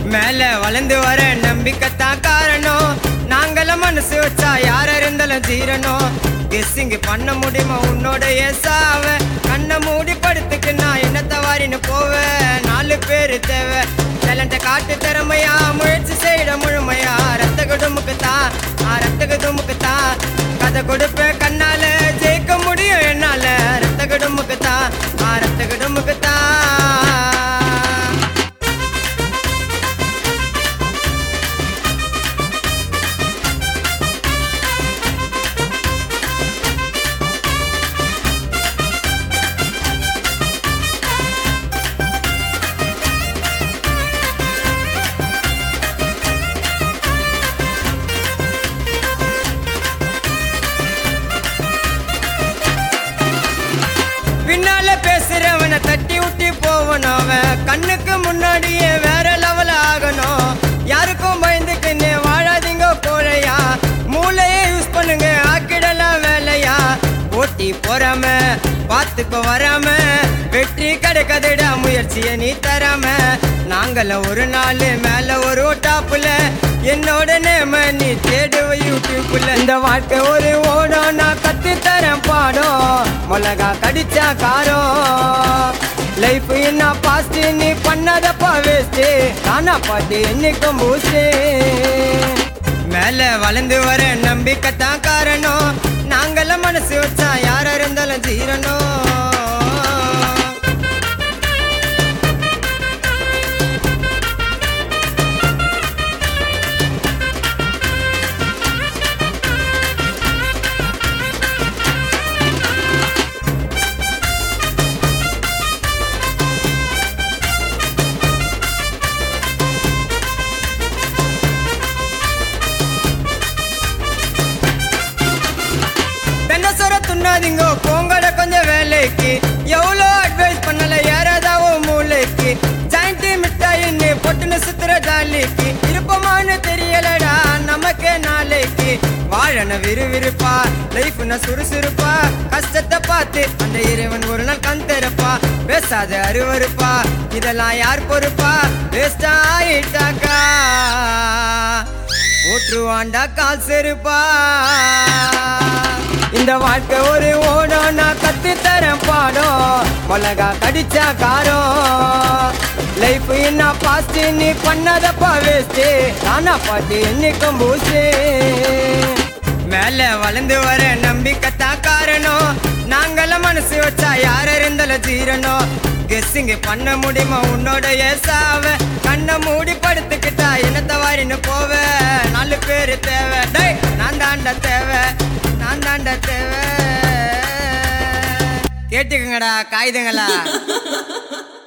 மேல வளர்ந்து வர நம்பிக்கைத்தான் காரணம் நாங்கள மனசு வச்சா யார இருந்தாலும் தீரணும் கெஸ்ஸிங் பண்ண முடியுமா உன்னோடைய சாவ கண்ணை மூடி படுத்துக்கு நான் என்ன தவாரின்னு போவேன் நாலு பேரு தேவை டேலண்ட காட்டு திறமையா முயற்சி செய்யற முழுமையா ரத்த குடும்புக்கு தான் ரத்த குடும்புக்கு தான் கதை கொடுப்பேன் கண்ணால ஜெயிக்க முடியும் என்னால ரத்த குடும்புக்கு தான் ரத்த குடும்புக்கு தான் பின்னால பேசுறவனை தட்டி விட்டி போவணும் அவன் கண்ணுக்கு முன்னாடியே வேற லெவல் ஆகணும் யாருக்கும் பயந்துக்குன்னு வாழாதீங்க கோழையா மூளையே யூஸ் பண்ணுங்க ஆக்கிடலாம் வேலையா ஓட்டி போறாம பார்த்துக்கோ வராம வெற்றி கிடைக்காதடா முயற்சியை நீ தராம நாங்கள ஒரு நாள் மேல ஒரு டாப்புல என்னோட நேம நீ தேடுவ யூடியூப்ல இந்த வாழ்க்கை ஒரு ஓடம் நான் கத்து தரேன் பாடம் மிளகா கடிச்சா காரம் லைஃப் என்ன பாஸ்ட் நீ பண்ணதப்பா வேஸ்ட் காணா பாட்டு என்னைக்கும் பூஸ்ட் மேல வளர்ந்து வர நம்பிக்கை தான் காரணம் நாங்கள மனசு வச்சா யார இருந்தாலும் ஜீரணும் பெண்ணசர துண்ணாதீங்க போங்கட கொஞ்சம் வேலைக்கு எவ்வளோ அட்வைஸ் பண்ணல யாராவது மூளைக்கு ஜாயிண்டி மிட்டாயின்னு பொட்டுன்னு சுத்துற ஜாலிக்கு இருப்பமான்னு தெரியலடா நமக்கே நாளைக்கு வாழன விறுவிறுப்பா லைஃப்னா சுறுசுறுப்பா கஷ்டத்தை பார்த்து அந்த இறைவன் ஒரு நாள் கண் திறப்பா பேசாத அருவருப்பா இதெல்லாம் யார் பொறுப்பா வேஸ்டா ஆயிட்டாக்கா போற்றுவாண்டா கால் செருப்பா இந்த வாழ்க்கை ஒரு ஓடம் நான் கத்து தரேன் பாடம் மிளகா கடிச்சா காரம் லைஃப் என்ன பாஸ்ட் நீ பண்ணதப்பா வேஸ்ட் நானா பாட்டு என்னைக்கும் பூஸ்ட் மேல வளர்ந்து வர நம்பிக்கை தான் காரணம் நாங்கள மனசு வச்சா யார இருந்தாலும் ஜீரணும் கெஸ்ஸிங் பண்ண முடியுமா உன்னோடைய சாவ கண்ணை மூடி படுத்துக்கிட்டா என்ன தவாரின்னு போவ நாலு பேரு தேவை டேய் நான் தாண்டா தேவை நான் தாண்டா தேவை கேட்டுக்கங்கடா காயுதுங்களா